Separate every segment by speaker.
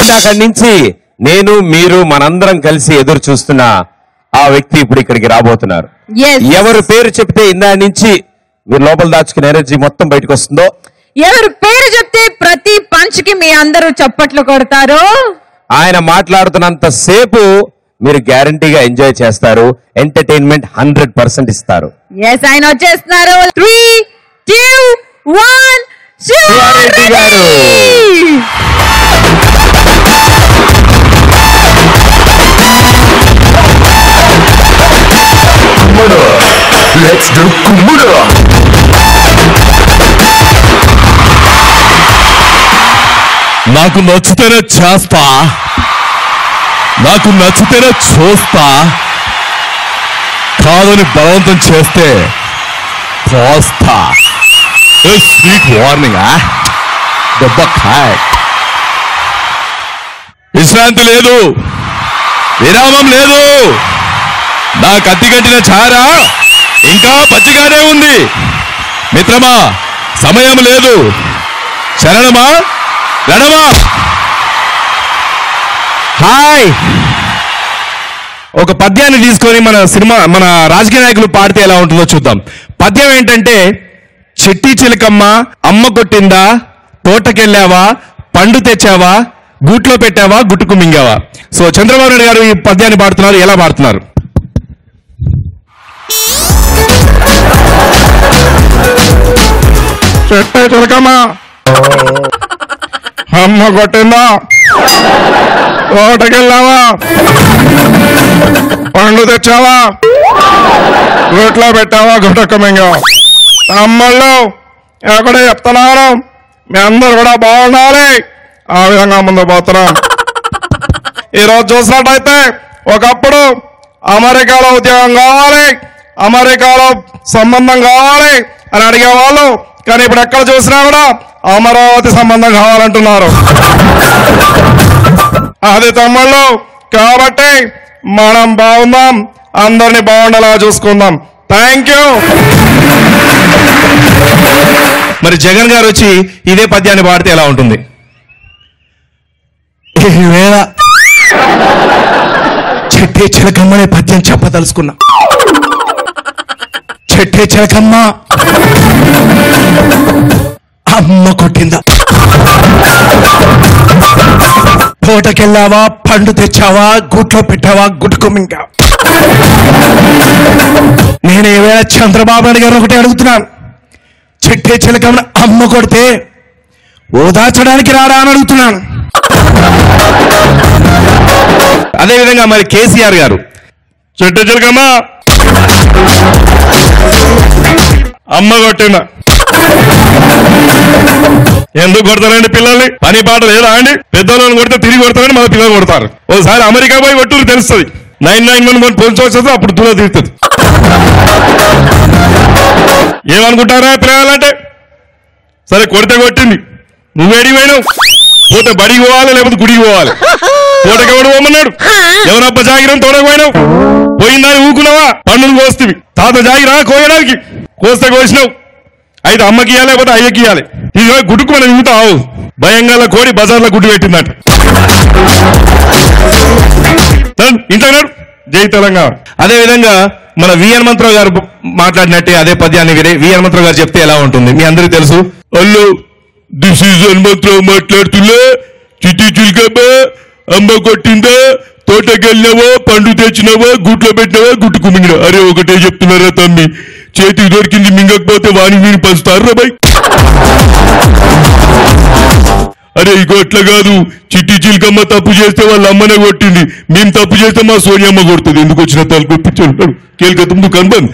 Speaker 1: ఇందాక నుంచి నేను మీరు మనందరం కలిసి ఎదురు చూస్తున్న ఆ వ్యక్తి ఇప్పుడు ఇక్కడికి రాబోతున్నారు
Speaker 2: ఎస్
Speaker 1: ఎవరు పేరు చెప్తే ఇందా నుంచి మీరు లోపల దాచుకునే ఎనర్జీ మొత్తం బయటకు వస్తుందో
Speaker 2: ఎవరు పేరు చెప్తే ప్రతి పంచ్ కి మీ అందరూ చప్పట్లు కొడతారు
Speaker 1: ఆయన మాట్లాడుతున్నంత సేపు మీరు గ్యారంటీగా ఎంజాయ్ చేస్తారు ఎంటర్టైన్మెంట్ హండ్రెడ్ పర్సెంట్ ఇస్తారు
Speaker 2: ఎస్ ఆయన వచ్చేస్తున్నారు త్రీ టూ వన్
Speaker 1: శివారెడ్డి గారు.
Speaker 3: Let's do Kumura.
Speaker 4: నాకు నచ్చితేనే చేస్తా నాకు నచ్చితేనే చూస్తా కాదని బలవంతం చేస్తే పోస్తా స్వీట్ వార్నింగ్ దెబ్బ ఖాయ్ విశ్రాంతి లేదు విరామం లేదు నా కత్తి కట్టిన చారా ఇంకా పచ్చిగానే ఉంది మిత్రమా సమయం లేదు శరణమా రణమా హాయ్ ఒక పద్యాన్ని తీసుకొని మన సినిమా మన రాజకీయ నాయకులు పాడితే ఎలా ఉంటుందో చూద్దాం పద్యం ఏంటంటే చెట్టి చిలకమ్మ అమ్మ కొట్టిందా తోటకెళ్ళావా పండు తెచ్చావా గూట్లో పెట్టావా గుట్టుకు మింగావా సో చంద్రబాబు నాయుడు గారు ఈ పద్యాన్ని పాడుతున్నారు ఎలా పాడుతున్నారు చెట్టే చిలకమ్మ అమ్మ కొట్టిందా తోటకెళ్ళావా పండు తెచ్చావా గూట్లో పెట్టావా గుట్టకు మింగావా తమ్ముళ్ళు ఎక్కడ చెప్తున్నాను మీ అందరు కూడా బాగుండాలి ఆ విధంగా ముందు పోతున్నాం ఈరోజు చూసినట్టయితే ఒకప్పుడు అమెరికాలో ఉద్యోగం కావాలి అమెరికాలో సంబంధం కావాలి అని అడిగేవాళ్ళు కానీ ఇప్పుడు ఎక్కడ చూసినా కూడా అమరావతి సంబంధం కావాలంటున్నారు అది తమ్ముళ్ళు కాబట్టి మనం బాగుందాం అందరిని బాగుండేలా చూసుకుందాం థ్యాంక్ యూ మరి జగన్ గారు వచ్చి ఇదే పద్యాన్ని పాడితే ఎలా ఉంటుంది ఈవేళ చెట్టే చిలకమ్మనే పద్యం చెప్పదలుచుకున్నా చెట్టే చిలకమ్మ అమ్మ కొట్టిందా తోటకెళ్ళావా పండు తెచ్చావా గూట్లో పెట్టావా గుట్టుకు మింగా నేను ఈవేళ చంద్రబాబు నాయుడు గారు ఒకటి అడుగుతున్నాను చెట్టే చిలకమ్మను అమ్మ కొడితే ఓదార్చడానికి రారా అని అడుగుతున్నాను అదేవిధంగా మరి కేసీఆర్ గారు చెట్టు చిలకమ్మ అమ్మ కొట్టిన ఎందుకు కొడతారండి పిల్లల్ని పని పాట లేదా అండి పెద్దోళ్ళని కొడితే తిరిగి కొడతారని మన పిల్లలు కొడతారు ఒకసారి అమెరికా పోయి కొట్టూరు తెలుస్తుంది nine nine one one police వచ్చేస్తే అప్పుడు దూరం తీరుతుంది ఏమనుకుంటారా పిల్లలంటే సరే కొడితే కొట్టింది నువ్వు ఎడికి పోయినావు పోతే బడికి పోవాలి లేకపోతే గుడికి పోవాలి తోటకి ఎవడు పోమన్నాడు ఎవరబ్బ జాగిరం తోటకు పోయినావు పోయిందని ఊకున్నావా పండును కోస్తివి తాత జాగిరా కోయడానికి కోస్తే కోసినావు అయితే అమ్మకి ఇవ్వాలి లేకపోతే అయ్యకి ఇవ్వాలి ఇది గుడ్డుకు మనం ఇంగుతావు భయంగా కోడి బజార్లో గుడ్డు పెట్టిందట ఇంట్లో జై తెలంగాణ అదే విధంగా మన వి హనుమంతరావు గారు మాట్లాడినట్టే అదే పద్యాన్ని వినే వి హనుమంతరావు గారు చెప్తే ఎలా ఉంటుంది మీ అందరికీ తెలుసు హలో దిస్ ఈజ్ హనుమంతరావు మాట్లాడుతున్నా చిట్టి చిలికమ్మ అమ్మ కొట్టిందా తోటకెళ్ళినావా పండు తెచ్చినావా గుట్లో పెట్టినావా గుట్టు కుమింగినా అరే ఒకటే చెప్తున్నారా తమ్మి చేతికి దొరికింది మింగకపోతే వాని వీని పంచుతారు బాయ్ అరే ఇగో అట్లా కాదు చిట్టి చిలకమ్మ తప్పు చేస్తే వాళ్ళ అమ్మనే కొట్టింది మేము తప్పు చేస్తే మా సోనియమ్మ కొడుతుంది ఎందుకు వచ్చిన తల కొట్టించాడు కేల్కతం దుకాన్ బంద్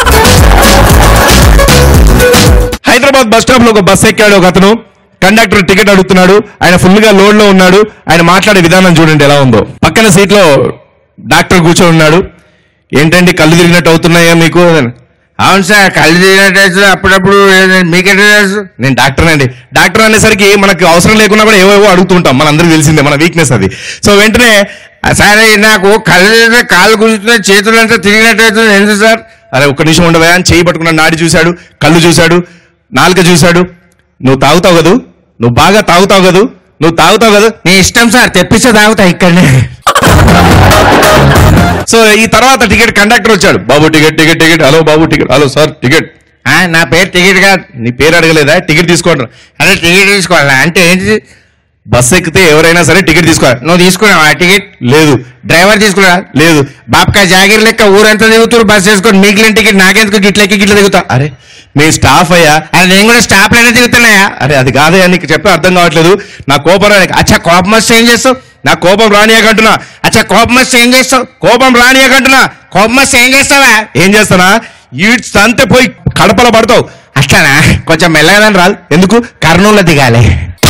Speaker 4: హైదరాబాద్ బస్ స్టాప్ లో ఒక బస్ ఎక్కాడు ఒక అతను కండక్టర్ టికెట్ అడుగుతున్నాడు ఆయన ఫుల్ గా లోడ్ లో ఉన్నాడు ఆయన మాట్లాడే విధానం చూడండి ఎలా ఉందో పక్కన సీట్ లో డాక్టర్ కూర్చొని ఉన్నాడు ఏంటండి కళ్ళు తిరిగినట్టు అవుతున్నాయా మీకు అవును సార్ కళ్ళు తిరిగినట్టు అప్పుడప్పుడు మీకెట్లా తెలుసు నేను డాక్టర్ అండి డాక్టర్ అనేసరికి మనకు అవసరం లేకున్నా కూడా ఏవేవో అడుగుతుంటాం మన అందరికి తెలిసిందే మన వీక్నెస్ అది సో వెంటనే సరే నాకు కళ్ళు తిరిగిన కాళ్ళు కూర్చున్నాయి చేతులు అంటే తిరిగినట్టు అవుతుంది ఎందుకు సార్ అరే ఒక్క నిమిషం ఉండవా అని చేయి పట్టుకున్న నాడి చూశాడు కళ్ళు చూశాడు నాలుక చూశాడు నువ్వు తాగుతావు కదూ నువ్వు బాగా తాగుతావు కదూ నువ్వు తాగుతావు కదా
Speaker 5: నీ ఇష్టం సార్ తెప్పిస్తే తాగుతా ఇక్కడనే
Speaker 4: సో ఈ తర్వాత టికెట్ కండక్టర్ వచ్చాడు బాబు టికెట్ టికెట్ టికెట్ హలో బాబు టికెట్ హలో సార్ టికెట్
Speaker 5: ఆ, నా పేరు టికెట్ కాదు
Speaker 4: నీ పేరు అడగలేదా టికెట్ తీసుకోండి
Speaker 5: అదే టికెట్ తీసుకోవాలా అంటే ఏంటి
Speaker 4: బస్ ఎక్కితే ఎవరైనా సరే టికెట్ తీసుకోవాలి
Speaker 5: నువ్వు తీసుకున్నావా ఆ టికెట్
Speaker 4: లేదు
Speaker 5: డ్రైవర్ తీసుకున్నా
Speaker 4: లేదు
Speaker 5: బాబ్కా జాగిర్ లెక్క ఊరంతా దిగుతారు బస్ వేసుకొని మిగిలిన టికెట్ నాకెందుకు గిట్లెక్కి గిట్ల దిగుతా
Speaker 4: అరే మీ స్టాఫ్ అయ్యా
Speaker 5: అది నేను కూడా స్టాప్ లోనే దిగుతున్నాయా
Speaker 4: అరే అది కాదయ్యా నీకు చెప్పే అర్థం కావట్లేదు నా కోపం రాని
Speaker 5: అచ్చా కోపం వస్తే ఏం చేస్తావు
Speaker 4: నా కోపం రానియకంటున్నా
Speaker 5: అచ్చా కోపం వస్తే ఏం చేస్తావు
Speaker 4: కోపం రానియకంటున్నా
Speaker 5: కోపం వస్తే ఏం చేస్తావా
Speaker 4: ఏం చేస్తానా ఈడ్స్ అంతే పోయి కడపల పడతావు
Speaker 5: అట్లానా కొంచెం మెల్లగా రాదు
Speaker 4: ఎందుకు
Speaker 5: కర్నూలు దిగాలి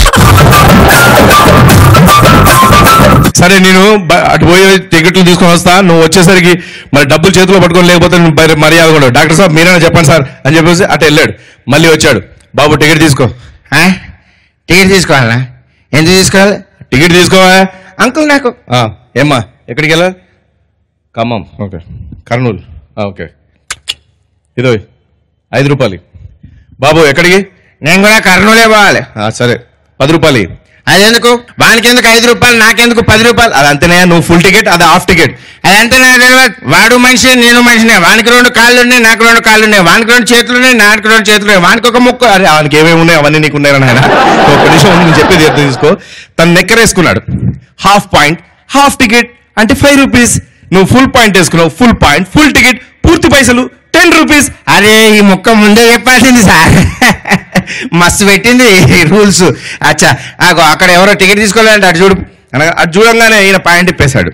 Speaker 4: సరే నేను బ- అటు పోయి టికెట్లు తీసుకొని వస్తా నువ్వు వచ్చేసరికి మరి డబ్బులు చేతిలో పట్టుకొని లేకపోతే నువ్వు మరి- మర్యాద కూడా డాక్టర్ సాబ్ మీరైనా చెప్పండి సార్ అని చెప్పేసి అటు వెళ్ళాడు మళ్ళీ వచ్చాడు బాబు టికెట్ తీసుకో
Speaker 5: ఆ? టికెట్ తీసుకోవాలా ఎందుకు తీసుకోవాలి
Speaker 4: టికెట్ తీసుకోవా
Speaker 5: అంకుల్ నాకు
Speaker 4: ఆ, ఏమ్మా ఎక్కడికి వెళ్ళా ఖమ్మం ఓకే కర్నూలు ఆ, ఓకే ఇదో ఐదు రూపాయలు బాబు ఎక్కడికి
Speaker 5: నేను కూడా కర్నూలే పోవాలి
Speaker 4: ఆ, సరే పది రూపాయలు ఇయ్యి.
Speaker 5: అదెందుకు వానికి ఎందుకు ఐదు రూపాయలు నాకెందుకు పది రూపాయలు
Speaker 4: అది అంతేనే నువ్వు ఫుల్ టికెట్ అది హాఫ్ టికెట్
Speaker 5: అదంతా నాకు తెలియదు వాడు మనిషి నేను మనిషినే వానికి రెండు కాళ్ళు ఉన్నాయి నాకు రెండు కాళ్ళు ఉన్నాయి వానికి రెండు చేతులు ఉన్నాయి నాకు రెండు చేతులు ఉన్నాయి వానికి ఒక ముక్కు
Speaker 4: అరే అవనికి ఏమేమి ఉన్నాయి అవన్నీ నీకు ఉన్నాయి ఆయన ఒక నిమిషం ఉంది, నేను చెప్పేది అర్థం తీసుకో తను నెక్కరేసుకున్నాడు హాఫ్ పాయింట్ హాఫ్ టికెట్ అంటే ఫైవ్ రూపీస్ నువ్వు ఫుల్ పాయింట్ వేసుకున్నావు ఫుల్ పాయింట్ ఫుల్ టికెట్ పూర్తి పైసలు టెన్ రూపీస్
Speaker 5: అరే ఈ ముక్క ముందే చెప్పాల్సింది సార్ మస్తు పెట్టింది రూల్స్ అచ్చా ఆగో అక్కడ ఎవరో టికెట్ తీసుకోలేదంటే అటు చూడు
Speaker 4: అనగా అది చూడంగానే ఈయన పాయింట్ ఇప్పేశాడు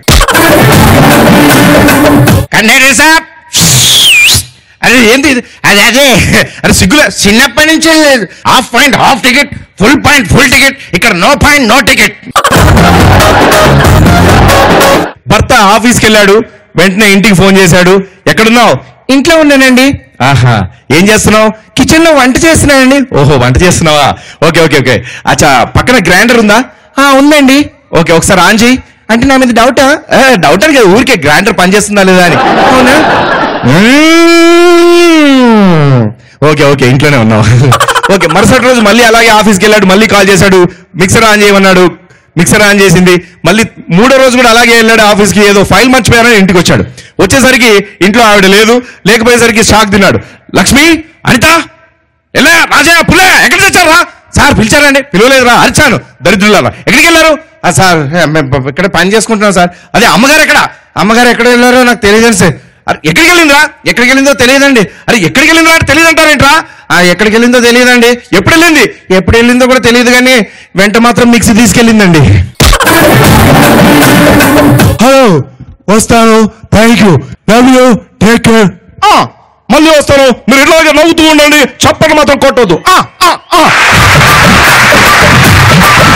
Speaker 5: కండక్టర్ సాబ్ అరే ఏంటి ఇది? అదే అదే
Speaker 4: అరే సిగ్గులే
Speaker 5: చిన్నప్పటి నుంచి లేదు half pant half ticket full pant full ticket ఇక్కడ నో పాయింట్ నో టికెట్
Speaker 4: భర్త ఆఫీస్కి వెళ్ళాడు వెంటనే ఇంటికి ఫోన్ చేశాడు ఎక్కడున్నావు
Speaker 5: ఇంట్లో ఉన్నానండి
Speaker 4: ఆహా ఏం చేస్తున్నావు
Speaker 5: కిచెన్ లో వంట చేస్తున్నానండి
Speaker 4: ఓహో వంట చేస్తున్నావా ఓకే ఓకే ఓకే అచ్చా పక్కన గ్రైండర్ ఉందా
Speaker 5: ఆ, ఉందండి
Speaker 4: ఓకే ఒకసారి ఆన్ చేయి
Speaker 5: అంటే నా మీద డౌటా
Speaker 4: ఏ, డౌట్ అని కదా ఊరికే గ్రైండర్ పనిచేస్తుందా లేదా అని
Speaker 5: అవునా
Speaker 4: ఓకే ఓకే ఇంట్లోనే ఉన్నావు ఓకే మరుసటి రోజు మళ్ళీ అలాగే ఆఫీస్కి వెళ్ళాడు మళ్ళీ కాల్ చేశాడు మిక్సర్ ఆన్ చేయమన్నాడు మిక్సర్ ఆన్ చేసింది మళ్ళీ మూడో రోజు కూడా అలాగే వెళ్ళాడు ఆఫీస్కి ఏదో ఫైల్ మర్చిపోయారని ఇంటికి వచ్చాడు వచ్చేసరికి ఇంట్లో ఆవిడ లేదు లేకపోయేసరికి షాక్ తిన్నాడు లక్ష్మి అనిత ఎలా రాజా పుల్లే ఎక్కడ తెచ్చారా సార్ పిలిచారండి పిలవలేదురా అరిచాను దరిద్రులారా ఎక్కడికి వెళ్ళారు "ఆ, సార్ ఏ, మేము ప- ఇక్కడ పని చేసుకుంటున్నాం సార్ అదే అమ్మగారు ఎక్కడ అమ్మగారు ఎక్కడ వెళ్ళారో నాకు తెలియదు సార్ అరే ఎక్కడికి వెళ్ళిందిరా ఎక్కడికి వెళ్ళిందో తెలియదండి అరే ఎక్కడికి వెళ్ళిందిరా అంటే తెలియదు అంటారేంట్రా "ఆ, ఎక్కడికి వెళ్ళిందో తెలియదండి ఎప్పుడు వెళ్ళింది ఎప్పుడు వెళ్ళిందో కూడా తెలియదు కానీ వెంట మాత్రం మిక్సీ తీసుకెళ్ళిందండి హలో వస్తాను thank you love you take care మళ్ళీ వస్తాను మీరు ఇట్లాగే నవ్వుతూ ఉండండి చప్పట్లు మాత్రం కొట్టొద్దు ఆ, ఆ, ఆ.